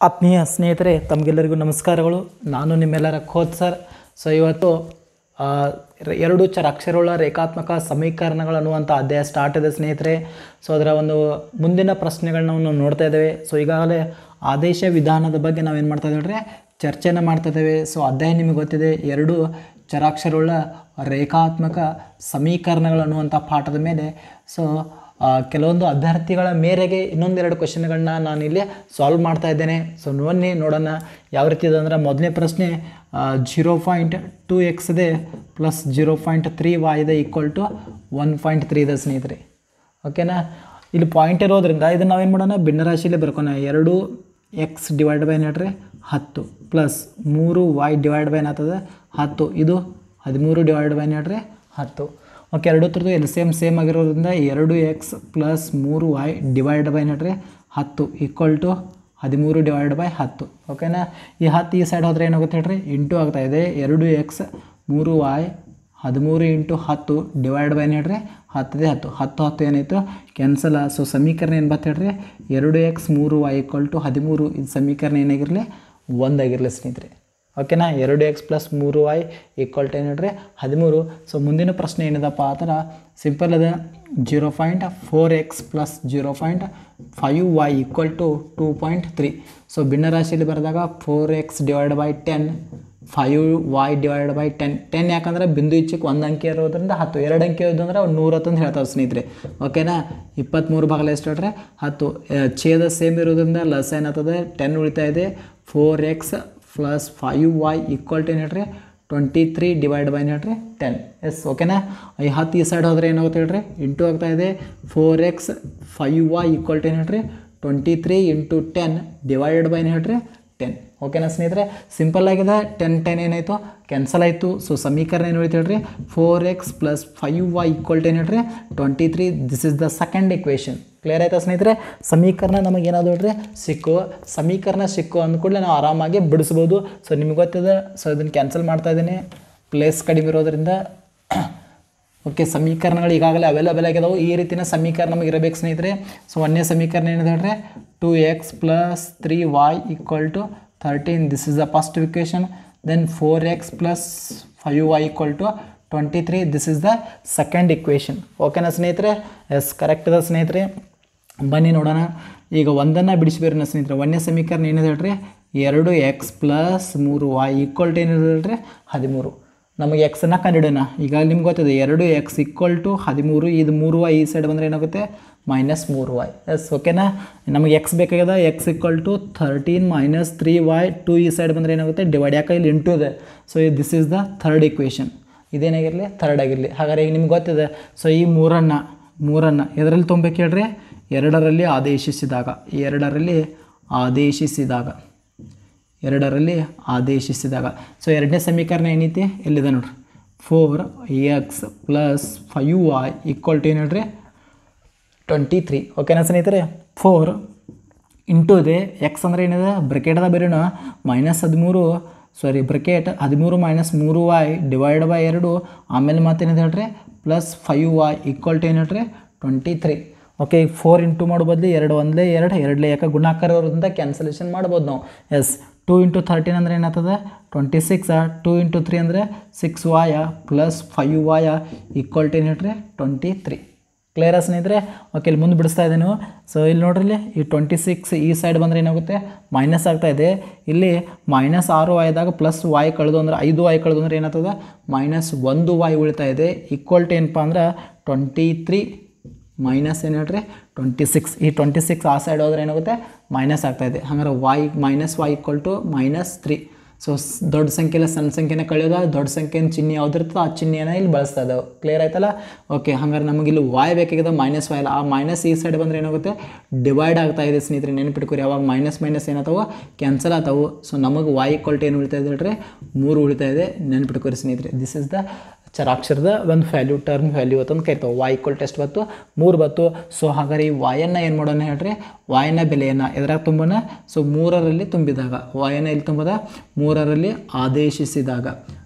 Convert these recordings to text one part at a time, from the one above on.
ಆತ್ಮೀಯ ಸ್ನೇಹಿತರೆ ತಮಗೆಲ್ಲರಿಗೂ ನಮಸ್ಕಾರಗಳು ನಾನು ನಿಮ್ಮೆಲ್ಲರ ಖೋದ್ ಸರ್ ಸೊ ಇವತ್ತು ಆ, ರ- ಎರಡು ಚರಾಕ್ಷರಗಳ ರೇಖಾತ್ಮಕ ಸಮೀಕರಣಗಳು ಅನ್ನುವಂಥ ಅಧ್ಯಾಯ ಸ್ಟಾರ್ಟ್ ಇದೆ ಸ್ನೇಹಿತರೆ ಸೊ ಅದರ ಒಂದು ಮುಂದಿನ ಪ್ರಶ್ನೆಗಳನ್ನ ನಾವು ನೋಡ್ತಾ ಇದ್ದೇವೆ ಸೊ ಈಗಾಗಲೇ ಆದೇಶ ವಿಧಾನದ ಬಗ್ಗೆ ನಾವೇನು ಮಾಡ್ತಾ ಇದ್ದೇವೆ ಚರ್ಚೆನ ಮಾಡ್ತಾ ಇದ್ದೇವೆ ಸೊ ಅಧ್ಯಾಯ ನಿಮಗೆ ಗೊತ್ತಿದೆ ಎರಡು ಚರಾಕ್ಷರಗಳ ರೇಖಾತ್ಮಕ ಸಮೀಕರಣಗಳು ಅನ್ನುವಂಥ ಪಾಠದ ಮೇಲೆ ಸೊ ಆ, ಕೆಲವೊಂದು ಅಭ್ಯರ್ಥಿಗಳ ಮೇರೆಗೆ ಇನ್ನೊಂದೆರಡು ಕ್ವಶನ್ಗಳನ್ನ ನಾನು ಇಲ್ಲಿ ಸಾಲ್ವ್ ಮಾಡ್ತಾ ಇದ್ದೇನೆ ಸೊ ಬನ್ನಿ ನೋಡೋಣ ಯಾವ ರೀತಿ ಇದೆ ಅಂದರೆ ಮೊದಲನೇ ಪ್ರಶ್ನೆ ಜೀರೋ ಪಾಯಿಂಟ್ ಟು ಎಕ್ಸ್ ಇದೆ plus zero point three Y ಇದೆ equal to one point three ಇದೆ ಸ್ನೇಹಿತರೆ ಓಕೆನಾ ಇಲ್ಲಿ ಪಾಯಿಂಟ್ ಇರೋದ್ರಿಂದ ಇದನ್ನು ನಾವೇನು ಮಾಡೋಣ ಭಿನ್ನರಾಶಿಯಲ್ಲಿ ಬರ್ಕೋಣ ಎರಡು ಎಕ್ಸ್ ಡಿವೈಡ್ ಬೈ ಏನ್ರಿ ಹತ್ತು ಪ್ಲಸ್ ಮೂರು ವೈ ಡಿವೈಡ್ ಬೈ ಏನಾಗ್ತದೆ ಹತ್ತು ಇದು ಹದಿಮೂರು ಡಿವೈಡ್ ಬೈ ಏನ್ರಿ ಹತ್ತು ಓಕೆ ಎರಡು ಥರದ್ದು ಎಲ್ ಸೇಮ್ ಸೇಮ್ ಆಗಿರೋದ್ರಿಂದ ಎರಡು ಎಕ್ಸ್ ಪ್ಲಸ್ ಮೂರು ವೈ ಡಿವೈಡ್ ಬೈ ಏನ್ರಿ ಹತ್ತು ಈಕ್ವಲ್ ಟು ಹದಿಮೂರು ಡಿವೈಡ್ ಬೈ ಹತ್ತು ಓಕೆನಾ ಈ ಹತ್ತು ಈ ಸೈಡ್ ಹೋದರೆ ಏನಾಗುತ್ತೆ ಹೇಳ್ರಿ ಇಂಟು ಆಗ್ತಾ ಇದೆ ಎರಡು ಎಕ್ಸ್ ಮೂರು ವೈ ಹದಿಮೂರು ಇಂಟು ಹತ್ತು ಡಿವೈಡ್ ಬೈ ಹೇಳ್ರಿ ಹತ್ತದೇ ಹತ್ತು ಹತ್ತು ಹತ್ತು ಏನಾಯಿತು ಕ್ಯಾನ್ಸಲ್ ಸೊ ಸಮೀಕರಣ ಏನು ಬತ್ತು ಹೇಳ್ರಿ ಎರಡು ಎಕ್ಸ್ ಮೂರು ವೈ ಈಕ್ವಲ್ ಟು ಹದಿಮೂರು ಇದು ಸಮೀಕರಣ ಏನಾಗಿರಲಿ ಒಂದಾಗಿರಲಿ ಸ್ನೇಹಿತರೆ ಓಕೆನಾ ಎರಡು ಎಕ್ಸ್ ಪ್ಲಸ್ ಮೂರು ವೈ ಈಕ್ವಲ್ ಟು ಏನು ಹೇಳ್ರಿ ಹದಿಮೂರು ಸೊ ಮುಂದಿನ ಪ್ರಶ್ನೆ ಏನಿದಪ್ಪ ಆ ಥರ ಸಿಂಪಲ್ ಅದ zero point four X plus zero point five Y equal to two point three so ಭಿನ್ನರಾಶಿಯಲ್ಲಿ ಬರೆದಾಗ four X divide by ten five Y divide by ten ten ಯಾಕಂದ್ರೆ ಬಿಂದು ಇಚ್ಚಕ್ಕೆ ಒಂದು ಅಂಕಿ ಇರೋದ್ರಿಂದ ಹತ್ತು ಎರಡು ಅಂಕಿ ಇರೋದು ಅಂದ್ರೆ ಅವ್ನು ನೂರ ಹತ್ತು ಅಂತ ಹೇಳ್ತಾವೆ ಸ್ನೇಹಿತರೆ ಓಕೆನಾ ಇಪ್ಪತ್ತ್ಮೂರು ಭಾಗಲ ಎಷ್ಟು ಹೇಳ್ರೆ ಹತ್ತು ಆ, ಛೇದ ಸೇಮ್ ಇರೋದ್ರಿಂದ ಲಸ್ ಏನಾಗ್ತದೆ ಟೆನ್ ಉಳಿತಾ ಇದೆ four X plus five Y equal to ಏನು ಹೇಳ್ರಿ ಟ್ವೆಂಟಿ ತ್ರೀ ಡಿವೈಡ್ ಬೈ ಏನು ಹೇಳ್ರಿ ಟೆನ್ ಎಸ್ ಓಕೆನಾ ಈ ಹತ್ತು ಈ ಸೈಡ್ ಹೋದ್ರೆ ಏನಾಗುತ್ತೆ ಹೇಳ್ರಿ ಇಂಟು ಆಗ್ತಾ ಇದೆ four X five Y equal to ಏನು ಹೇಳ್ರಿ twenty three into ten divided by ಏನು ಹೇಳ್ರಿ ಟೆನ್ ಓಕೆನಾ ಸ್ನೇಹಿತರೆ ಸಿಂಪಲ್ ಆಗಿದೆ ಟೆನ್ ಟೆನ್ ಏನಾಯಿತು ಕ್ಯಾನ್ಸಲ್ ಆಯಿತು ಸೊ ಸಮೀಕರಣ ಏನು ಹೇಳ್ತಿ ಹೇಳ್ರಿ four X plus five Y equal to ಏನು ಹೇಳ್ರಿ twenty three this is the second equation clear ಆಯ್ತಾ ಸ್ನೇಹಿತರೆ ಸಮೀಕರಣ ನಮಗೆ ಏನಾದ್ರು ಹೇಳ್ರಿ ಸಿಕ್ಕು ಸಮೀಕರಣ ಸಿಕ್ಕು ಅಂದ್ಕೂಡಲೇ ನಾವು ಆರಾಮಾಗಿ ಬಿಡಿಸ್ಬೋದು ಸೊ ನಿಮ್ಗೆ ಗೊತ್ತಿದೆ ಸೊ ಇದನ್ನು ಕ್ಯಾನ್ಸಲ್ ಮಾಡ್ತಾ ಇದ್ದೀನಿ ಪ್ಲೇಸ್ ಕಡಿಮೆ ಇರೋದ್ರಿಂದ ಓಕೆ ಸಮೀಕರಣಗಳು ಈಗಾಗಲೇ ಅವೈಲೇಬಲ್ ಆಗಿದಾವೆ ಈ ರೀತಿಯ ಸಮೀಕರಣ ನಮಗೆ ಇರಬೇಕು ಸ್ನೇಹಿತರೆ ಸೊ ಒಂದನೇ ಸಮೀಕರಣ ಏನಿದೆ ಹೇಳ್ರಿ two X plus three Y equal to thirteen this is the first equation then four X plus five Y equal to twenty three this is the second equation ಓಕೆನಾ ಸ್ನೇಹಿತರೆ ಎಸ್ ಕರೆಕ್ಟ್ ಇದೆ ಸ್ನೇಹಿತರೆ ಬನ್ನಿ ನೋಡೋಣ ಈಗ ಒಂದನ್ನು ಬಿಡಿಸ್ಬೇರಿ ಸ್ನೇಹಿತರೆ ಒಂದನೇ ಸಮೀಕರಣ ಏನಿದೆ ಹೇಳ್ರಿ ಎರಡು ಎಕ್ಸ್ ಪ್ಲಸ್ ಮೂರು ವೈ ಈಕ್ವಲ್ ಟು ಏನಿದೆ ಹೇಳ್ರಿ ಹದಿಮೂರು ನಮಗೆ ಎಕ್ಸನ್ನು ಕಂಡಿಡೋಣ ಈಗ ನಿಮ್ಗೆ ಗೊತ್ತಿದೆ ಎರಡು ಎಕ್ಸ್ ಈಕ್ವಲ್ ಟು ಹದಿಮೂರು ಇದು ಮೂರು ವೈ ಈ ಸೈಡ್ ಬಂದರೆ ಏನಾಗುತ್ತೆ ಮೈನಸ್ ಮೂರು ವೈ ಎಸ್ ಓಕೆನಾ ನಮಗೆ ಎಕ್ಸ್ ಬೇಕಾಗಿದೆ X equal to thirteen minus three Y two ಈ ಸೈಡ್ ಬಂದರೆ ಏನಾಗುತ್ತೆ ಡಿವೈಡ್ ಯಾಕೆ ಇಲ್ಲಿ ಇಂಟು ಇದೆ so this is the third equation ಇದೇನಾಗಿರಲಿ ಥರ್ಡ್ ಆಗಿರಲಿ ಹಾಗಾದ್ರೆ ಈಗ ನಿಮ್ಗೆ ಗೊತ್ತಿದೆ ಸೊ ಈ ಮೂರನ್ನು ಮೂರನ್ನು ಎದರಲ್ಲಿ ತೊಗೊಬೇಕು ಹೇಳ್ರಿ ಎರಡರಲ್ಲಿ ಆದೇಶಿಸಿದಾಗ ಎರಡರಲ್ಲಿ ಆದೇಶಿಸಿದಾಗ ಎರಡರಲ್ಲಿ ಆದೇಶಿಸಿದಾಗ ಸೊ ಎರಡನೇ ಸಮೀಕರಣ ಏನೈತಿ ಎಲ್ಲಿದೆ ನೋಡ್ರಿ four X plus five Y equal to ಏನು ಹೇಳ್ರಿ ಟ್ವೆಂಟಿ ತ್ರೀ ಓಕೆನಾ ಸ್ನೇಹಿತರೆ ಫೋರ್ ಇಂಟು ಇದೆ ಎಕ್ಸ್ ಅಂದರೆ ಏನಿದೆ ಬ್ರಕೆಟ್ದ ಬೇರೆನ ಮೈನಸ್ ಹದಿಮೂರು ಸಾರಿ ಬ್ರಕೆಟ್ ಹದಿಮೂರು ಮೈನಸ್ ಮೂರು ವೈ ಡಿವೈಡ್ ಬೈ ಎರಡು ಆಮೇಲೆ ಮತ್ತೇನಿದೆ ಹೇಳ್ರಿ plus five Y equal to ಏನು ಹೇಳ್ರಿ ಟ್ವೆಂಟಿ ತ್ರೀ ಓಕೆ ಈಗ ಫೋರ್ ಇಂಟು ಮಾಡೋ ಬದಲು ಎರಡು ಒಂದಲೇ ಎರಡು ಎರಡಲೇ ಯಾಕೆ ಗುಣಾಕಾರ ಇರೋದ್ರಿಂದ ಕ್ಯಾನ್ಸಲೇಷನ್ ಮಾಡ್ಬೋದು ನಾವು ಎಸ್ ಟು ಇಂಟು ಥರ್ಟೀನ್ ಅಂದರೆ ಏನಾಗ್ತದೆ twenty six two into three ಅಂದರೆ six Y plus five Y equal to ಏನು ಹೇಳ್ರಿ ಟ್ವೆಂಟಿ ತ್ರೀ ಕ್ಲಿಯರ ಸ್ನೇಹಿತರೆ ಓಕೆ ಇಲ್ಲಿ ಮುಂದೆ ಬಿಡಿಸ್ತಾ ಇದ್ದೇನೆ ಸೊ ಇಲ್ಲಿ ನೋಡ್ರಿ ಇಲ್ಲಿ ಈ ಟ್ವೆಂಟಿ ಸಿಕ್ಸ್ ಈ ಸೈಡ್ ಬಂದರೆ ಏನಾಗುತ್ತೆ ಮೈನಸ್ ಆಗ್ತಾ ಇದೆ ಇಲ್ಲಿ ಮೈನಸ್ ಆರು ವಾಯ್ದಾಗ ಪ್ಲಸ್ ವಾಯ್ ಕಳೆದು ಅಂದ್ರೆ ಐದು ವಾಯ್ ಕಳೆದು ಅಂದ್ರೆ ಏನಾಗ್ತದೆ ಮೈನಸ್ ಒಂದು ವಾಯ್ ಉಳಿತಾ ಇದೆ ಈಕ್ವಲ್ ಟು ಏನಪ್ಪ ಅಂದ್ರೆ ಟ್ವೆಂಟಿ ತ್ರೀ ಮೈನಸ್ ಏನು ಹೇಳ್ರಿ ಟ್ವೆಂಟಿ ಸಿಕ್ಸ್ ಈ ಟ್ವೆಂಟಿ ಸಿಕ್ಸ್ ಆ ಸೈಡ್ ಹೋದ್ರೆ ಏನಾಗುತ್ತೆ ಮೈನಸ್ ಆಗ್ತಾ ಇದೆ ಹಂಗಾರೆ Y minus Y equal to minus three so ದೊಡ್ಡ ಸಂಖ್ಯೆಲ್ಲ ಸಣ್ಣ ಸಂಖ್ಯೆನ ಕಳೆಯೋದ ದೊಡ್ಡ ಸಂಖ್ಯೆನ ಚಿಹ್ನೆ ಯಾವ್ದಿರ್ತದೆ ಆ ಚಿಹ್ನೆನ ಇಲ್ಲಿ ಬಳಸ್ತಾ ಇದ್ದಾವೆ ಕ್ಲಿಯರ್ ಆಯ್ತಲ್ಲ ಓಕೆ ಹಂಗಾರೆ ನಮಗೆ ಇಲ್ಲಿ ವಾಯ್ ಬೇಕಾಗಿದೆ ಮೈನಸ್ ವಾಯ್ ಅಲ್ಲ ಆ ಮೈನಸ್ ಈ ಸೈಡ್ ಬಂದರೆ ಏನಾಗುತ್ತೆ ಡಿವೈಡ್ ಆಗ್ತಾ ಇದೆ ಸ್ನೇಹಿತರೆ ನೆನಪಿಟ್ಕೊರಿ ಯಾವಾಗ ಮೈನಸ್ ಮೈನಸ್ ಏನಾಗ್ತಾವೆ ಕ್ಯಾನ್ಸಲ್ ಆಗ್ತಾವೆ ಸೊ ನಮಗೆ ವಾಯ್ ಈಕ್ವಲ್ ಟು ಏನು ಉಳಿತಾ ಇದೆ ಹೇಳ್ರಿ ಮೂರು ಉಳಿತಾ ಇದೆ ನೆನಪಿಟ್ಕೊರಿ ಸ್ನೇಹಿತರೆ ದಿಸ್ ಇಸ್ ದ ಚರಾಕ್ಷರದ ಒಂದು ವ್ಯಾಲ್ಯೂ ಟರ್ಮ್ ವ್ಯಾಲ್ಯೂ ಅಂತಂದು ಕರಿತಾವೆ ವಾಯ್ ಈಕ್ವಲ್ ಟೆಸ್ಟ್ ಬತ್ತು ಮೂರು ಬತ್ತು ಸೊ ಹಾಗಾದ್ರೆ ಈ ವಾಯನ್ನ ಏನು ಮಾಡೋಣ ಹೇಳ್ರಿ ವಾಯನ ಬೆಲೆಯನ್ನು ಎದ್ರಾಗ ತುಂಬೋಣ ಸೊ ಮೂರರಲ್ಲಿ ತುಂಬಿದಾಗ ವಾಯನ ಇಲ್ಲಿ ತುಂಬೋದ ಮೂರರಲ್ಲಿ ಆದೇಶಿಸಿದಾಗ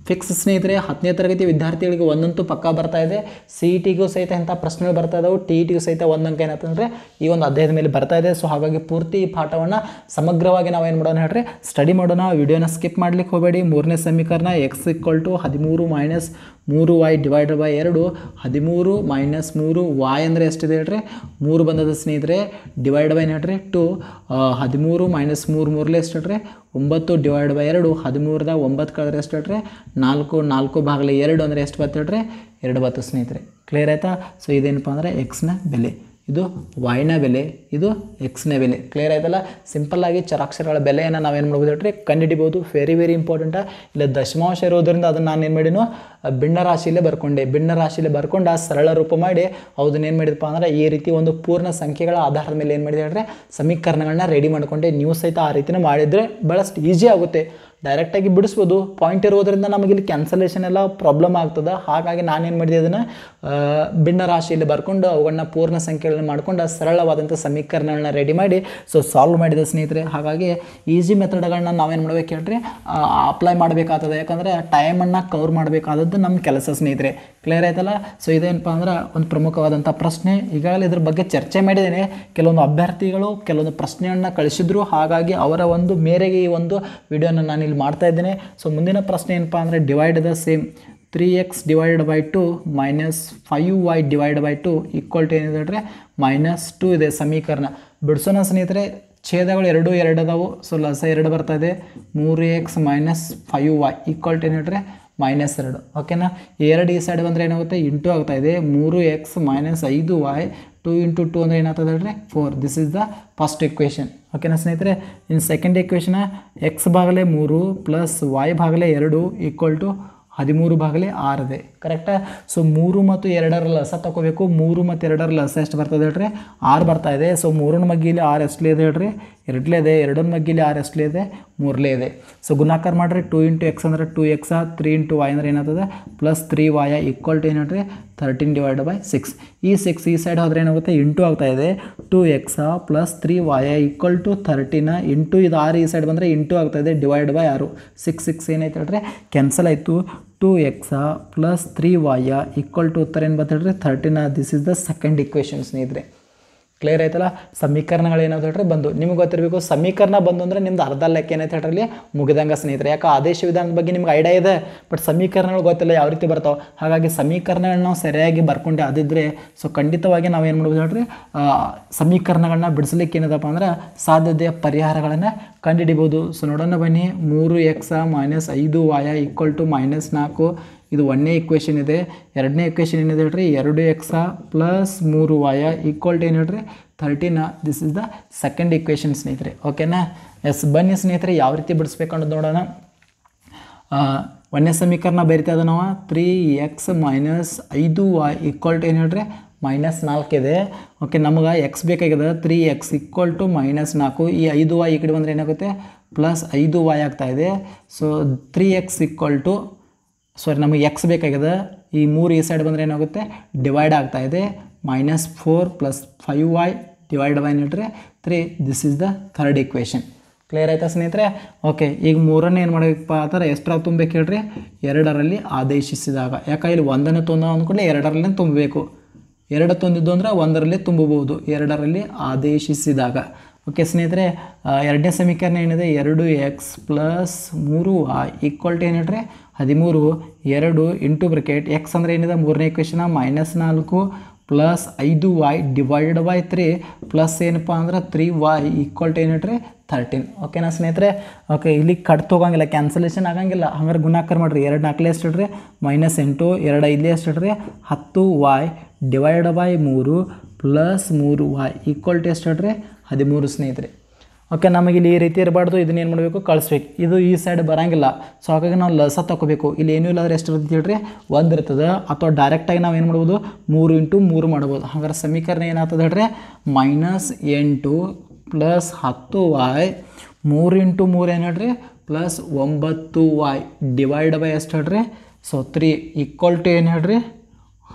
ಫಿಕ್ಸ್ ಸ್ನೇಹಿತರೆ ಹತ್ತನೇ ತರಗತಿ ವಿದ್ಯಾರ್ಥಿಗಳಿಗೆ ಒಂದಂತೂ ಪಕ್ಕ ಬರ್ತಾ ಇದೆ ಸಿ ಇ ಟಿಗೂ ಸಹಿತ ಇಂಥ ಪ್ರಶ್ನೆಗಳು ಬರ್ತಾ ಇದಾವೆ ಟಿ ಇ ಟಿಗೂ ಸಹಿತ ಒಂದು ಅಂಕ ಏನಂತಂದರೆ ಈ ಒಂದು ಅಧ್ಯಾಯದ ಮೇಲೆ ಬರ್ತಾ ಇದೆ ಸೊ ಹಾಗಾಗಿ ಪೂರ್ತಿ ಈ ಪಾಠವನ್ನು ಸಮಗ್ರವಾಗಿ ನಾವು ಏನು ಮಾಡೋಣ ಹೇಳ್ರಿ ಸ್ಟಡಿ ಮಾಡೋಣ ವಿಡಿಯೋನ ಸ್ಕಿಪ್ ಮಾಡ್ಲಿಕ್ಕೆ ಹೋಗಬೇಡಿ ಮೂರನೇ ಸಮೀಕರಣ ಎಕ್ಸ್ ಇಕ್ವಲ್ ಟು ಹದಿಮೂರು ಮೈನಸ್ ಮೂರು ವೈ ಡಿವೈಡ್ ಬೈ ಎರಡು ಹದಿಮೂರು ಮೈನಸ್ ಮೂರು ವಾಯ್ ಅಂದರೆ ಎಷ್ಟಿದೆ ಹೇಳ್ರಿ ಮೂರು ಬಂದದ ಸ್ನೇಹಿತರೆ ಡಿವೈಡ್ ಬೈ ಹೇಳ್ರಿ ಟು ಹದಿಮೂರು ಮೈನಸ್ ಮೂರು ಮೂರಲೇ ಎಷ್ಟು ಹೇಳ್ರಿ ಒಂಬತ್ತು ಡಿವೈಡ್ ಬೈ ಎರಡು ಹದಿಮೂರದ ಒಂಬತ್ತು ಕಳೆದ್ರೆ ಎಷ್ಟು ಹೇಳ್ರಿ ನಾಲ್ಕು ನಾಲ್ಕು ಭಾಗಲೆ ಎರಡು ಅಂದರೆ ಎಷ್ಟು ಬತ್ತು ಹೇಳ್ರಿ ಎರಡು ಬತ್ತು ಸ್ನೇಹಿತರೆ ಕ್ಲಿಯರ್ ಆಯಿತಾ ಸೊ ಇದೇನಪ್ಪ ಅಂದರೆ ಎಕ್ಸ್ನ ಬೆಲೆ ಇದು ವೈನ ಬೆಲೆ ಇದು ಎಕ್ಸ್ನ ಬೆಲೆ ಕ್ಲಿಯರ್ ಆಯ್ತಲ್ಲ ಸಿಂಪಲ್ಲಾಗಿ ಚರಾಕ್ಷರಗಳ ಬೆಲೆಯನ್ನು ನಾವೇನು ಮಾಡ್ಬೋದು ಹೇಳ್ರಿ ಕಂಡುಹಿಡಿಬೋದು ವೆರಿ ವೆರಿ ಇಂಪಾರ್ಟೆಂಟ ಇಲ್ಲ ದಶಮಾಂಶ ಇರೋದ್ರಿಂದ ಅದನ್ನು ನಾನು ಏನು ಮಾಡಿನೋ ಭಿನ್ನ ರಾಶಿಯಲ್ಲೇ ಬರ್ಕೊಂಡೆ ಭಿನ್ನ ರಾಶಿಯಲ್ಲೇ ಬರ್ಕೊಂಡು ಆ ಸರಳ ರೂಪ ಮಾಡಿ ಅದನ್ನ ಏನು ಮಾಡಿದಪ್ಪ ಅಂದ್ರೆ ಈ ರೀತಿ ಒಂದು ಪೂರ್ಣ ಸಂಖ್ಯೆಗಳ ಆಧಾರದ ಮೇಲೆ ಏನು ಮಾಡಿದೆ ಹೇಳ್ರೆ ಸಮೀಕರಣಗಳನ್ನ ರೆಡಿ ಮಾಡ್ಕೊಂಡೆ ನೀವು ಸಹಿತ ಆ ರೀತಿನ ಮಾಡಿದರೆ ಭಾಳಷ್ಟು ಈಸಿ ಆಗುತ್ತೆ ಡೈರೆಕ್ಟಾಗಿ ಬಿಡಿಸ್ಬೋದು ಪಾಯಿಂಟ್ ಇರೋದ್ರಿಂದ ನಮಗೆ ಇಲ್ಲಿ ಕ್ಯಾನ್ಸಲೇಷನ್ ಎಲ್ಲ ಪ್ರಾಬ್ಲಮ್ ಆಗ್ತದೆ ಹಾಗಾಗಿ ನಾನೇನು ಮಾಡಿದೆ ಅದನ್ನು ಭಿನ್ನ ರಾಶಿಯಲ್ಲಿ ಬರ್ಕೊಂಡು ಅವುಗಳನ್ನ ಪೂರ್ಣ ಸಂಖ್ಯೆಗಳನ್ನ ಮಾಡ್ಕೊಂಡು ಸರಳವಾದಂಥ ಸಮೀಕರಣಗಳನ್ನ ರೆಡಿ ಮಾಡಿ ಸೊ ಸಾಲ್ವ್ ಮಾಡಿದೆ ಸ್ನೇಹಿತರೆ ಹಾಗಾಗಿ ಈಸಿ ಮೆಥಡ್ಗಳನ್ನ ನಾವೇನು ಮಾಡ್ಬೇಕು ಹೇಳ್ರಿ ಅಪ್ಲೈ ಮಾಡಬೇಕಾಗ್ತದೆ ಯಾಕಂದರೆ ಟೈಮನ್ನು ಕವರ್ ಮಾಡಬೇಕಾದದ್ದು ನಮ್ಮ ಕೆಲಸ ಸ್ನೇಹಿತರೆ ಕ್ಲಿಯರ್ ಆಯ್ತಲ್ಲ ಸೊ ಇದೇನಪ್ಪ ಅಂದ್ರೆ ಒಂದು ಪ್ರಮುಖವಾದಂಥ ಪ್ರಶ್ನೆ ಈಗಾಗಲೇ ಇದ್ರ ಬಗ್ಗೆ ಚರ್ಚೆ ಮಾಡಿದ್ದೇನೆ ಕೆಲವೊಂದು ಅಭ್ಯರ್ಥಿಗಳು ಕೆಲವೊಂದು ಪ್ರಶ್ನೆಯನ್ನು ಕಳಿಸಿದ್ರು ಹಾಗಾಗಿ ಅವರ ಒಂದು ಮೇರೆಗೆ ಈ ಒಂದು ವಿಡಿಯೋನ ನಾನು ಇಲ್ಲಿ ಮಾಡ್ತಾ ಇದ್ದೇನೆ ಸೊ ಮುಂದಿನ ಪ್ರಶ್ನೆ ಏನಪ್ಪ ಅಂದರೆ divide the same three X divide by two minus five Y divide by two equal to ಏನಿದೆ ಹೇಳ್ರೆ ಮೈನಸ್ ಟು ಇದೆ ಸಮೀಕರಣ ಬಿಡಿಸೋಣ ಸ್ನೇಹಿತರೆ ಛೇದಗಳು ಎರಡು ಎರಡು ಅದಾವು ಸೊ ಲಸ ಎರಡು ಬರ್ತಾ ಇದೆ ಮೂರು X minus five Y equal to ಏನು ಹೇಳ್ರೆ ಮೈನಸ್ ಎರಡು ಓಕೆನಾ ಎರಡು ಈ ಸೈಡ್ ಬಂದರೆ ಏನಾಗುತ್ತೆ ಇಂಟು ಆಗ್ತಾ ಇದೆ ಮೂರು ಎಕ್ಸ್ ಮೈನಸ್ ಐದು ವೈ ಟು ಇಂಟು ಟು ಅಂದರೆ ಏನಾಗ್ತದೆ ಹೇಳ್ರಿ four this is the first equation ಓಕೆನಾ ಸ್ನೇಹಿತರೆ ಇನ್ನು ಸೆಕೆಂಡ್ ಇಕ್ವೇಷನ ಎಕ್ಸ್ ಭಾಗಲೆ ಮೂರು ಪ್ಲಸ್ ವೈ ಭಾಗಲೆ ಎರಡು ಈಕ್ವಲ್ ಟು ಹದಿಮೂರು ಭಾಗಲೆ ಆರಿದೆ ಕರೆಕ್ಟಾ ಸೊ ಮೂರು ಮತ್ತು ಎರಡರ ಲಸ ತಗೋಬೇಕು ಮೂರು ಮತ್ತು ಎರಡರ ಲಸ ಎಷ್ಟು ಬರ್ತದೆ ಹೇಳ್ರಿ ಆರು ಬರ್ತಾ ಇದೆ ಸೊ ಮೂರನ ಮಗ್ಗಿಲಿ ಆರು ಎಷ್ಟಲೇ ಇದೆ ಹೇಳ್ರಿ ಎರಡಲೇ ಇದೆ ಎರಡನ ಮಗ್ಗಿಲಿ ಆರು ಎಷ್ಟಲೇ ಇದೆ ಮೂರಲೇ ಇದೆ ಸೊ ಗುಣಾಕಾರ ಮಾಡಿರಿ ಟು ಇಂಟು ಎಕ್ಸ್ ಅಂದರೆ two x three into y ಅಂದ್ರೆ ಏನಾಗ್ತದೆ plus three y equal to ಏನು ಹೇಳ್ರಿ ತರ್ಟೀನ್ ಡಿವೈಡ್ ಬೈ ಸಿಕ್ಸ್ ಈ ಸಿಕ್ಸ್ ಈ ಸೈಡ್ ಹೋದರೆ ಏನಾಗುತ್ತೆ ಇಂಟು ಆಗ್ತಾ ಇದೆ two x plus three y equal to thirteen into ಇದು ಆರು ಈ ಸೈಡ್ ಬಂದರೆ ಇಂಟು ಆಗ್ತಾ ಇದೆ ಡಿವೈಡ್ ಬೈ ಆರು ಸಿಕ್ಸ್ ಸಿಕ್ಸ್ ಏನೈತೆ ಹೇಳ್ರಿ ಕ್ಯಾನ್ಸಲ್ ಆಯಿತು two x plus three y equal to ಉತ್ತರ ಏನು ಬರ್ತಾ ಹೇಳ್ರಿ thirteen this is the second equation ಸ್ನೇಹಿತರೆ ಕ್ಲಿಯರ್ ಆಯ್ತಲ್ಲ ಸಮೀಕರಣಗಳು ಏನಾದ್ರು ಹೇಳ್ರಿ ಬಂದು ನಿಮ್ಗೆ ಗೊತ್ತಿರಬೇಕು ಸಮೀಕರಣ ಬಂದು ಅಂದರೆ ನಿಮ್ದು ಅರ್ಧ ಲೆಕ್ಕ ಏನೈತೆ ಹೇಳ್ರಿ ಮುಗಿದಂಗೆ ಸ್ನೇಹಿತರೆ ಯಾಕೆ ಆದೇಶ ವಿಧಾನದ ಬಗ್ಗೆ ನಿಮ್ಗೆ ಐಡಿಯಾ ಇದೆ ಬಟ್ ಸಮೀಕರಣಗಳು ಗೊತ್ತಿಲ್ಲ ಯಾವ ರೀತಿ ಬರ್ತಾವೆ ಹಾಗಾಗಿ ಸಮೀಕರಣಗಳನ್ನ ನಾವು ಸರಿಯಾಗಿ ಬರ್ಕೊಂಡೆ ಅದಿದ್ದರೆ ಸೊ ಖಂಡಿತವಾಗಿ ನಾವು ಏನು ಮಾಡ್ಬೋದು ಹೇಳ್ರಿ ಆ, ಸಮೀಕರಣಗಳನ್ನ ಬಿಡಿಸ್ಲಿಕ್ಕೆ ಏನದಪ್ಪ ಅಂದ್ರೆ ಸಾಧ್ಯತೆಯ ಪರಿಹಾರಗಳನ್ನು ಕಂಡುಹಿಡಿಬೋದು ಸೊ ನೋಡೋಣ ಬನ್ನಿ ಮೂರು ಎಕ್ಸ ಮೈನಸ್ ಐದು ವಾಯ ಈಕ್ವಲ್ ಟು ಮೈನಸ್ ನಾಲ್ಕು ಇದು ಒಂದನೇ ಇಕ್ವೇಷನ್ ಇದೆ ಎರಡನೇ ಇಕ್ವೇಷನ್ ಏನಿದೆ ಹೇಳ್ರಿ ಎರಡು ಎಕ್ಸ ಪ್ಲಸ್ ಮೂರು ವಾಯ ಈಕ್ವಲ್ ಟು ಏನು ಹೇಳ್ರಿ thirteen this is the second equation ಸ್ನೇಹಿತರೆ ಓಕೆನಾ ಎಸ್ ಬನ್ನಿ ಸ್ನೇಹಿತರೆ ಯಾವ ರೀತಿ ಬಿಡಿಸ್ಬೇಕು ಅನ್ನೋದು ನೋಡೋಣ ಆ, ಒಂದನೇ ಸಮೀಕರಣ ಬರಿತಾ ಇದ್ದ ನಾವು ತ್ರೀ ಎಕ್ಸ್ ಮೈನಸ್ ಐದು ವಾಯ್ ಈಕ್ವಲ್ ಟು ಏನು ಹೇಳ್ರಿ ಮೈನಸ್ ನಾಲ್ಕಿದೆ ಓಕೆ ನಮಗೆ ಎಕ್ಸ್ ಬೇಕಾಗಿದೆ three x equal to minus ನಾಲ್ಕು ಈ ಐದು ವಾಯ್ ಈ ಕಡೆ ಬಂದರೆ ಏನಾಗುತ್ತೆ ಪ್ಲಸ್ ಐದು ವಾಯ್ ಆಗ್ತಾ ಇದೆ so three x equal to sorry ನಮಗೆ ಎಕ್ಸ್ ಬೇಕಾಗಿದೆ ಈ ಮೂರು ಈ ಸೈಡ್ ಬಂದರೆ ಏನಾಗುತ್ತೆ ಡಿವೈಡ್ ಆಗ್ತಾ ಇದೆ minus four plus five Y divide by ನೀಟ್ರೆ three this is the third equation clear ಆಯ್ತಾ ಸ್ನೇಹಿತರೆ ಓಕೆ ಈಗ ಮೂರನೇ ಏನು ಮಾಡಬೇಕಪ್ಪ ಆ ಥರ ಎಷ್ಟರ ತುಂಬಬೇಕು ಹೇಳ್ರಿ ಎರಡರಲ್ಲಿ ಆದೇಶಿಸಿದಾಗ ಯಾಕೆ ಇಲ್ಲಿ ಒಂದನ್ನು ತೊಂದ ಅಂದ್ಕೊಂಡ್ರೆ ಎರಡರಲ್ಲೇ ತುಂಬಬೇಕು ಎರಡು ತಂದಿದ್ದು ಅಂದರೆ ಒಂದರಲ್ಲಿ ತುಂಬಬಹುದು ಎರಡರಲ್ಲಿ ಆದೇಶಿಸಿದಾಗ ಓಕೆ ಸ್ನೇಹಿತರೆ ಆ, ಎರಡನೇ ಸಮೀಕರಣ ಏನಿದೆ ಎರಡು ಎಕ್ಸ್ ಪ್ಲಸ್ ಮೂರು ವೈ ಈಕ್ವಲ್ ಟು ಏನು ಹೇಳ್ರಿ ಹದಿಮೂರು ಎರಡು ಇಂಟು ಬ್ರಿಕೆಟ್ ಎಕ್ಸ್ ಅಂದರೆ ಏನಿದೆ ಮೂರನೇ ಇಕ್ವೇಷನ ಮೈನಸ್ ನಾಲ್ಕು ಪ್ಲಸ್ ಐದು y divided by three plus ಏನಪ್ಪ ಅಂದ್ರೆ ತ್ರೀ ವೈ ಈಕ್ವಲ್ ಟು ಏನು ಹೇಳ್ರಿ ಥರ್ಟೀನ್ ಓಕೆನಾ ಸ್ನೇಹಿತರೆ ಓಕೆ ಇಲ್ಲಿ ಕಟ್ ತೊಗೊಂಗಿಲ್ಲ ಕ್ಯಾನ್ಸಲೇಷನ್ ಆಗಂಗಿಲ್ಲ ಹಂಗಾರೆ ಗುಣಾಕಾರ ಮಾಡಿರಿ ಎರಡು ನಾಲ್ಕಲೇ ಎಷ್ಟು ಇಡ್ರಿ ಮೈನಸ್ ಎಂಟು ಎರಡು ಐದಲೇ ಎಷ್ಟು ಇಡ್ರಿ ಹತ್ತು ವೈ ಡಿವೈಡ್ ಬೈ ಮೂರು ಪ್ಲಸ್ ಮೂರು ವೈ ಈಕ್ವಲ್ ಟು ಎಷ್ಟು ಇಡ್ರಿ ಹದಿಮೂರು ಸ್ನೇಹಿತರೆ ಓಕೆ ನಮಗೆ ಇಲ್ಲಿ ಈ ರೀತಿ ಇರಬಾರ್ದು ಇದನ್ನ ಏನು ಮಾಡಬೇಕು ಕಳಿಸ್ಬೇಕು ಇದು ಈ ಸೈಡ್ ಬರಂಗಿಲ್ಲ ಸೊ ಹಾಗಾಗಿ ನಾವು ಲಸ ತಗೋಬೇಕು ಇಲ್ಲಿ ಏನೂ ಇಲ್ಲಾಂದ್ರೆ ಎಷ್ಟು ಇರ್ತದೆ ಹೇಳ್ರಿ ಒಂದು ಇರ್ತದೆ ಅಥವಾ ಡೈರೆಕ್ಟಾಗಿ ನಾವು ಏನು ಮಾಡ್ಬೋದು ಮೂರು ಇಂಟು ಮೂರು ಮಾಡ್ಬೋದು ಹಾಗಾದ್ರೆ ಸಮೀಕರಣ ಏನಾಗ್ತದೆ ಹೇಳ್ರಿ ಮೈನಸ್ ಎಂಟು ಪ್ಲಸ್ ಹತ್ತು ವಾಯ್ ಮೂರು ಇಂಟು ಮೂರು ಏನು ಹೇಳ್ರಿ ಪ್ಲಸ್ ಒಂಬತ್ತು ವಾಯ್ ಡಿವೈಡ್ ಬೈ ಎಷ್ಟು ಹೇಳ್ರಿ ಸೊ ತ್ರೀ ಈಕ್ವಲ್ ಟು ಏನು ಹೇಳ್ರಿ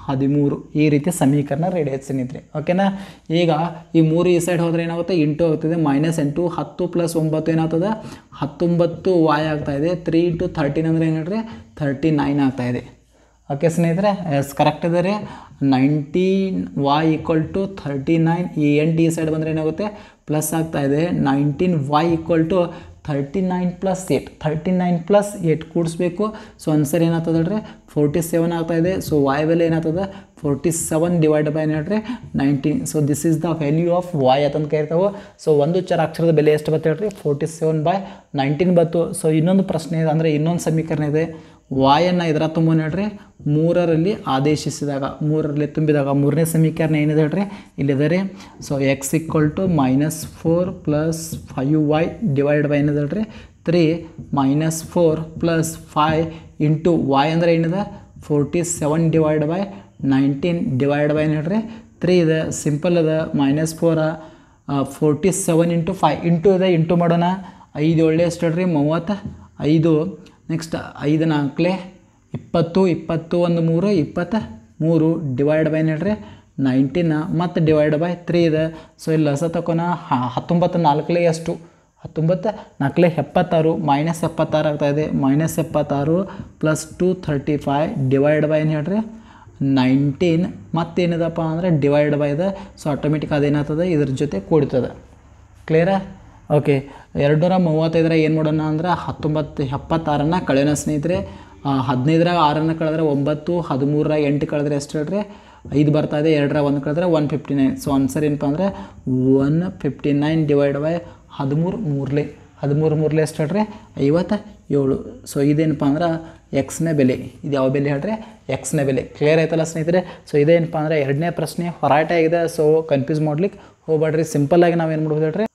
ಹದಿಮೂರು ಈ ರೀತಿ ಸಮೀಕರಣ ರೆಡಿ ಆಯ್ತು ಸ್ನೇಹಿತರೆ ಓಕೆನಾ ಈಗ ಈ ಮೂರು ಈ ಸೈಡ್ ಹೋದರೆ ಏನಾಗುತ್ತೆ ಇಂಟು ಆಗ್ತದೆ ಮೈನಸ್ ಎಂಟು ಹತ್ತು ಪ್ಲಸ್ ಒಂಬತ್ತು ಏನಾಗ್ತದೆ ಹತ್ತೊಂಬತ್ತು ವಾಯ್ ಆಗ್ತಾ ಇದೆ ತ್ರೀ ಇಂಟು ಥರ್ಟೀನ್ ಅಂದರೆ ಏನು ಹೇಳ್ರಿ ಥರ್ಟಿ ನೈನ್ ಆಗ್ತಾ ಇದೆ ಓಕೆ ಸ್ನೇಹಿತರೆ ಎಸ್ ಕರೆಕ್ಟ್ ಇದೆ ರೀ nineteen y equal to thirty nine ಈ ಎಂಟು ಈ ಸೈಡ್ ಬಂದರೆ ಏನಾಗುತ್ತೆ ಪ್ಲಸ್ ಆಗ್ತಾ ಇದೆ nineteen y equal to thirty nine plus eight thirty nine plus eight ಕೂಡಿಸ್ಬೇಕು ಸೊ ಆನ್ಸರ್ ಏನಾಗ್ತದೆ ಹೇಳ್ರಿ ಫೋರ್ಟಿ ಸೆವೆನ್ ಆಗ್ತಾ ಇದೆ ಸೊ ವಾಯ್ ಬೆಲೆ ಏನಾಗ್ತದೆ ಫೋರ್ಟಿ ಸೆವೆನ್ ಡಿವೈಡ್ ಬೈ ಏನು ಹೇಳ್ರಿ nineteen so this is the value of y ಅಂತಂದು ಕರಿತಾವೆ ಸೊ ಒಂದು ಚರ ಅಕ್ಷರದ ಬೆಲೆ ಎಷ್ಟು ಬತ್ತೆ ಹೇಳ್ರಿ ಫೋರ್ಟಿ ಸೆವೆನ್ ಬೈ ನೈನ್ಟೀನ್ ಬತ್ತು ಸೊ ಇನ್ನೊಂದು ಪ್ರಶ್ನೆ ಇದೆ ಅಂದರೆ ಇನ್ನೊಂದು ಸಮೀಕರಣ ಇದೆ ವಾಯನ್ನು ಇದರ ತುಂಬ ಹೇಳ್ರಿ ಮೂರರಲ್ಲಿ ಆದೇಶಿಸಿದಾಗ ಮೂರರಲ್ಲಿ ತುಂಬಿದಾಗ ಮೂರನೇ ಸಮೀಕರಣ ಏನಿದೆ ಹೇಳ್ರಿ ಇಲ್ಲಿದೆ ರೀ so x equal to minus four plus five Y divide by ಏನಿದೆ ಹೇಳ್ರಿ three minus four plus five into y ಅಂದರೆ ಏನಿದೆ forty seven divide by nineteen divide by ಏನು ಹೇಳ್ರಿ ತ್ರೀ ಇದೆ ಸಿಂಪಲ್ ಇದೆ minus four forty seven into five into ಇದೆ into ಮಾಡೋಣ ಐದು ಒಳ್ಳೆ ಎಷ್ಟು ಹೇಳ್ರಿ ಮೂವತ್ತು ಐದು ನೆಕ್ಸ್ಟ್ ಐದು ನಾಲ್ಕಲೆ ಇಪ್ಪತ್ತು ಇಪ್ಪತ್ತು ಒಂದು ಮೂರು ಇಪ್ಪತ್ತ ಮೂರು ಡಿವೈಡ್ ಬೈ ಹೇಳ್ರಿ ನೈನ್ಟೀನ ಮತ್ತು ಡಿವೈಡ್ ಬೈ ತ್ರೀ ಇದೆ ಸೊ ಇಲ್ಲಿ ಲಸ ತಕೊನ ಹತ್ತೊಂಬತ್ತು ನಾಲ್ಕಲೆ ಎಷ್ಟು ಹತ್ತೊಂಬತ್ತು ನಾಲ್ಕಲೆ ಎಪ್ಪತ್ತಾರು ಮೈನಸ್ ಎಪ್ಪತ್ತಾರು ಆಗ್ತಾಯಿದೆ ಮೈನಸ್ ಎಪ್ಪತ್ತಾರು plus two thirty five divide by ಏನು ಹೇಳ್ರಿ ನೈನ್ಟೀನ್ ಮತ್ತೇನಿದಪ್ಪ ಅಂದರೆ ಡಿವೈಡ್ ಬೈ ಇದೆ ಸೊ ಆಟೋಮೆಟಿಕ್ ಅದೇನಾಗ್ತದೆ ಇದ್ರ ಜೊತೆ ಕೂಡ್ತದೆ ಕ್ಲಿಯರಾ ಓಕೆ ಎರಡು ನೂರ ಮೂವತ್ತೈದರ ಏನು ಮಾಡೋಣ ಅಂದ್ರೆ ಹತ್ತೊಂಬತ್ತು ಎಪ್ಪತ್ತಾರನ್ನು ಕಳೆಯೋಣ ಸ್ನೇಹಿತರೆ ಹದಿನೈದರಾಗ ಆರನ್ನು ಕಳೆದ್ರೆ ಒಂಬತ್ತು ಹದಿಮೂರರಾಗ ಎಂಟು ಕಳೆದ್ರೆ ಎಷ್ಟು ಹೇಳ್ರಿ ಐದು ಬರ್ತಾ ಇದೆ ಎರಡರ ಒಂದು ಕಳೆದ್ರೆ one fifty nine so answer ಏನಪ್ಪ ಅಂದರೆ one fifty nine divide by ಹದಿಮೂರು ಮೂರಲೆ ಹದಿಮೂರು ಮೂರಲೆ ಎಷ್ಟು ಹೇಳ್ರಿ ಐವತ್ತ ಏಳು ಸೊ ಇದೇನಪ್ಪ ಅಂದ್ರೆ ಎಕ್ಸ್ನ ಬೆಲೆ ಇದು ಯಾವ ಬೆಲೆ ಹೇಳ್ರಿ ಎಕ್ಸ್ನ ಬೆಲೆ ಕ್ಲಿಯರ್ ಆಯ್ತಲ್ಲ ಸ್ನೇಹಿತರೆ ಸೊ ಇದೇನಪ್ಪ ಅಂದರೆ ಎರಡನೇ ಪ್ರಶ್ನೆ ಹೊರಾಟೆ ಆಗಿದೆ ಸೊ ಕನ್ಫ್ಯೂಸ್ ಮಾಡ್ಲಿಕ್ಕೆ ಹೋಗ್ಬೇಡ್ರಿ ಸಿಂಪಲ್ಲಾಗಿ ನಾವೇನು ಮಾಡ್ಬೋದು ಹೇಳ್ರಿ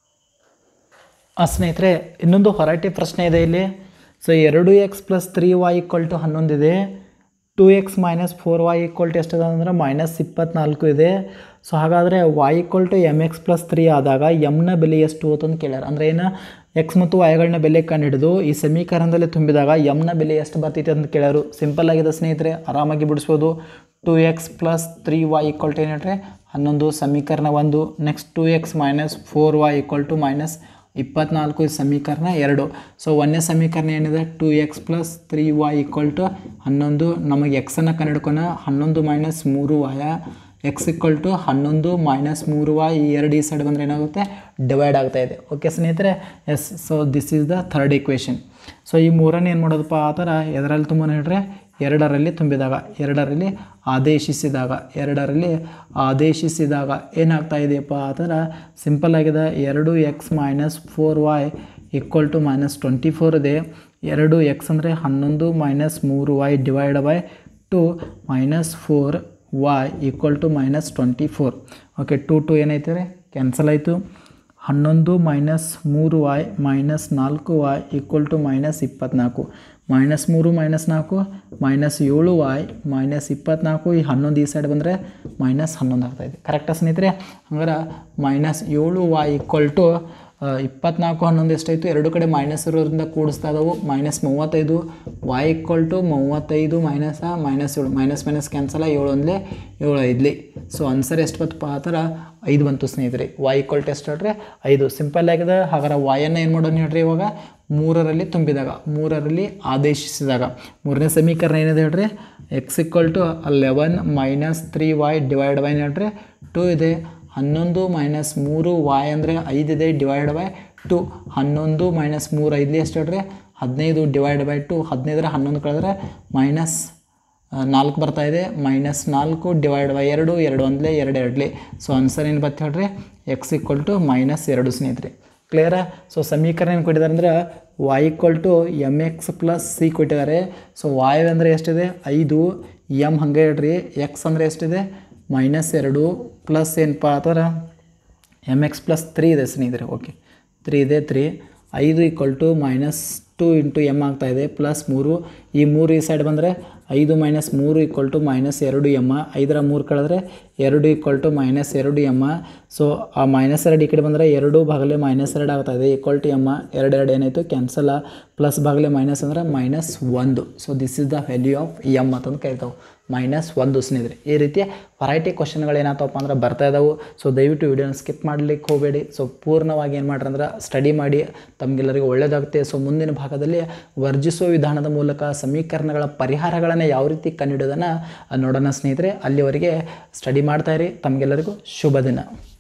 ಆ ಸ್ನೇಹಿತರೆ ಇನ್ನೊಂದು ಹೊರಟಿ ಪ್ರಶ್ನೆ ಇದೆ ಇಲ್ಲಿ ಸೊ ಎರಡು X plus three Y equal to ಹನ್ನೊಂದಿದೆ two x minus four y equal to ಎಷ್ಟಿದೆ ಅಂದರೆ ಮೈನಸ್ ಇಪ್ಪತ್ನಾಲ್ಕು ಇದೆ ಸೊ ಹಾಗಾದರೆ y equal to m x plus three ಆದಾಗ ಎಮ್ನ ಬೆಲೆ ಎಷ್ಟು ಅಂತ ಕೇಳ್ಯಾರ ಅಂದರೆ ಏನು ಎಕ್ಸ್ ಮತ್ತು ವೈಗಳನ್ನ ಬೆಲೆ ಕಂಡುಹಿಡಿದು ಈ ಸಮೀಕರಣದಲ್ಲಿ ತುಂಬಿದಾಗ ಎಮ್ನ ಬೆಲೆ ಎಷ್ಟು ಬರ್ತೈತೆ ಅಂತ ಕೇಳ್ಯಾರು ಸಿಂಪಲ್ ಆಗಿದೆ ಸ್ನೇಹಿತರೆ ಆರಾಮಾಗಿ ಬಿಡಿಸ್ಬೋದು two X plus three Y equal to ಏನು ಹನ್ನೊಂದು ಸಮೀಕರಣ ಒಂದು next two x minus four y equal to minus ಇಪ್ಪತ್ನಾಲ್ಕು ಈ ಸಮೀಕರಣ ಎರಡು ಸೊ ಒಂದನೇ ಸಮೀಕರಣ ಏನಿದೆ two X plus three Y equal to ಹನ್ನೊಂದು ನಮಗೆ ಎಕ್ಸನ್ನು ಕಂಡುಹಿಡ್ಕೊಣ ಹನ್ನೊಂದು ಮೈನಸ್ ಮೂರು ವಾಯ ಎಕ್ಸ್ ಈಕ್ವಲ್ ಟು ಹನ್ನೊಂದು ಮೈನಸ್ ಮೂರು ವಾಯ್ ಈ ಎರಡು ಈ ಸೈಡ್ ಬಂದರೆ ಏನಾಗುತ್ತೆ ಡಿವೈಡ್ ಆಗ್ತಾ ಇದೆ ಓಕೆ ಸ್ನೇಹಿತರೆ yes so this is the third equation so ಈ ಮೂರನ್ನು ಏನು ಮಾಡೋದಪ್ಪ ಆ ಥರ ಎದರಲ್ಲಿ ತುಂಬ ಹೇಳ್ರೆ ಎರಡರಲ್ಲಿ ತುಂಬಿದಾಗ ಎರಡರಲ್ಲಿ ಆದೇಶಿಸಿದಾಗ ಎರಡರಲ್ಲಿ ಆದೇಶಿಸಿದಾಗ ಏನಾಗ್ತಾ ಇದೆಯಪ್ಪ ಆ ಥರ ಸಿಂಪಲ್ ಆಗಿದೆ ಎರಡು x minus four y equal to minus twenty four ಇದೆ ಎರಡು ಎಕ್ಸ್ ಅಂದರೆ ಹನ್ನೊಂದು ಮೈನಸ್ ಮೂರು Y divide by two minus four y equal to minus twenty four okay two two ಏನೈತೆ ರೀ ಕ್ಯಾನ್ಸಲ್ ಆಯಿತು ಹನ್ನೊಂದು ಮೈನಸ್ ಮೂರು ವೈ ಮೈನಸ್ ನಾಲ್ಕು ವೈ ಈಕ್ವಲ್ ಟು ಮೈನಸ್ ಇಪ್ಪತ್ನಾಲ್ಕು ಮೈನಸ್ ಮೂರು ಮೈನಸ್ ನಾಲ್ಕು ಮೈನಸ್ ಏಳು ವೈ ಮೈನಸ್ ಇಪ್ಪತ್ನಾಲ್ಕು ಈ ಹನ್ನೊಂದು ಈ ಸೈಡ್ ಬಂದರೆ ಮೈನಸ್ ಹನ್ನೊಂದು ಆಗ್ತಾಯಿದೆ ಕರೆಕ್ಟಾ ಸ್ನೇಹಿತರೆ ಹಂಗಾರೆ ಮೈನಸ್ ಏಳು ವೈ ಈಕ್ವಲ್ ಟು ಇಪ್ಪತ್ನಾಲ್ಕು ಹನ್ನೊಂದು ಎಷ್ಟಾಯಿತು ಎರಡು ಕಡೆ ಮೈನಸ್ ಇರೋದ್ರಿಂದ ಕೂಡಿಸ್ತಾ ಇದಾವು ಮೈನಸ್ ಮೂವತ್ತೈದು ವೈ ಈಕ್ವಲ್ ಟು ಮೂವತ್ತೈದು ಮೈನಸ್ ಮೈನಸ್ ಏಳು ಮೈನಸ್ ಮೈನಸ್ ಕ್ಯಾನ್ಸಲ ಏಳು ಒಂದಲೇ ಏಳು ಐದಲಿ ಸೊ ಆನ್ಸರ್ ಎಷ್ಟು ಬತ್ತಪ್ಪ ಆ ಥರ ಐದು ಬಂತು ಸ್ನೇಹಿತರೆ ವೈ ಈಕ್ವಲ್ ಟು ಎಷ್ಟು ಹೇಳ್ರಿ ಐದು ಸಿಂಪಲ್ ಆಗಿದೆ ಹಾಗಾದ್ರೆ ವಾಯನ್ನು ಏನು ಮಾಡೋಣ ಹೇಳ್ರಿ ಇವಾಗ ಮೂರರಲ್ಲಿ ತುಂಬಿದಾಗ ಮೂರರಲ್ಲಿ ಆದೇಶಿಸಿದಾಗ ಮೂರನೇ ಸಮೀಕರಣ ಏನಿದೆ ಹೇಳ್ರಿ x equal to eleven minus three y divide by ಹೇಳ್ರಿ ಟು ಇದೆ ಹನ್ನೊಂದು ಮೈನಸ್ ಮೂರು ವಾಯ್ ಅಂದರೆ ಐದಿದೆ ಡಿವೈಡ್ ಬೈ ಟು ಹನ್ನೊಂದು ಮೈನಸ್ ಮೂರು ಐದಲಿ ಎಷ್ಟು ಹೇಳ್ರಿ ಹದಿನೈದು ಡಿವೈಡ್ ಬೈ ಟು ಹದಿನೈದರ ಹನ್ನೊಂದು ಕಳೆದ್ರೆ ಮೈನಸ್ ನಾಲ್ಕು ಬರ್ತಾ ಇದೆ ಮೈನಸ್ ನಾಲ್ಕು ಡಿವೈಡ್ ಬೈ ಎರಡು ಎರಡು ಒಂದಲೇ ಎರಡು ಎರಡಲಿ ಸೊ ಆನ್ಸರ್ ಏನು ಬತ್ತು ಹೇಳ್ರಿ ಎಕ್ಸ್ ಈಕ್ವಲ್ ಟು ಮೈನಸ್ ಎರಡು ಸ್ನೇಹಿತರೆ ಕ್ಲಿಯರಾ ಸೊ ಸಮೀಕರಣ ಏನು ಕೊಟ್ಟಿದ್ದಾರೆ ಅಂದ್ರೆ y equal to m x plus c ಕೊಟ್ಟಿದ್ದಾರೆ ಸೊ ವಾಯ್ ಅಂದರೆ ಎಷ್ಟಿದೆ ಐದು ಎಮ್ ಹಂಗೆ ಹೇಳ್ರಿ ಎಕ್ಸ್ ಅಂದರೆ ಎಷ್ಟಿದೆ ಮೈನಸ್ ಎರಡು ಪ್ಲಸ್ ಏನಪ್ಪ ಆ ಥರ ಎಮ್ ಎಕ್ಸ್ ಪ್ಲಸ್ ತ್ರೀ ಇದೆ ಸ್ನೇಹಿತರೆ ಓಕೆ ತ್ರೀ ಇದೆ ತ್ರೀ ಐದು equal to minus two into m ಆಗ್ತಾಯಿದೆ ಪ್ಲಸ್ ಮೂರು ಈ ಮೂರು ಈ ಸೈಡ್ ಬಂದರೆ ಐದು ಮೈನಸ್ ಮೂರು ಈಕ್ವಲ್ ಟು ಮೈನಸ್ ಎರಡು ಎಮ್ಮ ಐದರ ಮೂರು ಕಳೆದ್ರೆ ಎರಡು ಈಕ್ವಲ್ ಟು ಮೈನಸ್ ಎರಡು ಎಮ್ಮ ಸೊ ಆ ಮೈನಸ್ ಎರಡು ಈ ಕಡೆ ಬಂದರೆ ಎರಡು ಭಾಗಲೆ ಮೈನಸ್ ಎರಡು ಆಗ್ತಾಯಿದೆ ಈಕ್ವಲ್ ಟು ಎಮ್ಮ ಎರಡು ಎರಡು ಏನಾಯಿತು ಕ್ಯಾನ್ಸಲ್ ಪ್ಲಸ್ ಭಾಗಲೆ ಮೈನಸ್ ಅಂದರೆ ಮೈನಸ್ ಒಂದು so this is the value of m ಅಂತಂದು ಕರಿತಾವೆ ಮೈನಸ್ ಒಂದು ಸ್ನೇಹಿತರೆ ಈ ರೀತಿ ವೆರೈಟಿ ಕ್ವಶನ್ಗಳು ಏನಾಗ್ತವಪ್ಪ ಅಂದ್ರೆ ಬರ್ತಾ ಇದಾವೆ ಸೊ ದಯವಿಟ್ಟು ವಿಡಿಯೋನ ಸ್ಕಿಪ್ ಮಾಡಲಿಕ್ಕೆ ಹೋಗಬೇಡಿ ಸೊ ಪೂರ್ಣವಾಗಿ ಏನು ಮಾಡ್ರಿ ಅಂದ್ರೆ ಸ್ಟಡಿ ಮಾಡಿ ತಮಗೆಲ್ಲರಿಗೂ ಒಳ್ಳೆಯದಾಗುತ್ತೆ ಸೊ ಮುಂದಿನ ಭಾಗದಲ್ಲಿ ವರ್ಜಿಸುವ ವಿಧಾನದ ಮೂಲಕ ಸಮೀಕರಣಗಳ ಪರಿಹಾರಗಳನ್ನು ಯಾವ ರೀತಿ ಕಂಡುಹಿಡಿಯೋದನ್ನು ನೋಡೋಣ ಸ್ನೇಹಿತರೆ ಅಲ್ಲಿವರೆಗೆ ಸ್ಟಡಿ ಮಾಡ್ತಾ ಇರಿ ತಮಗೆಲ್ಲರಿಗೂ ಶುಭ ದಿನ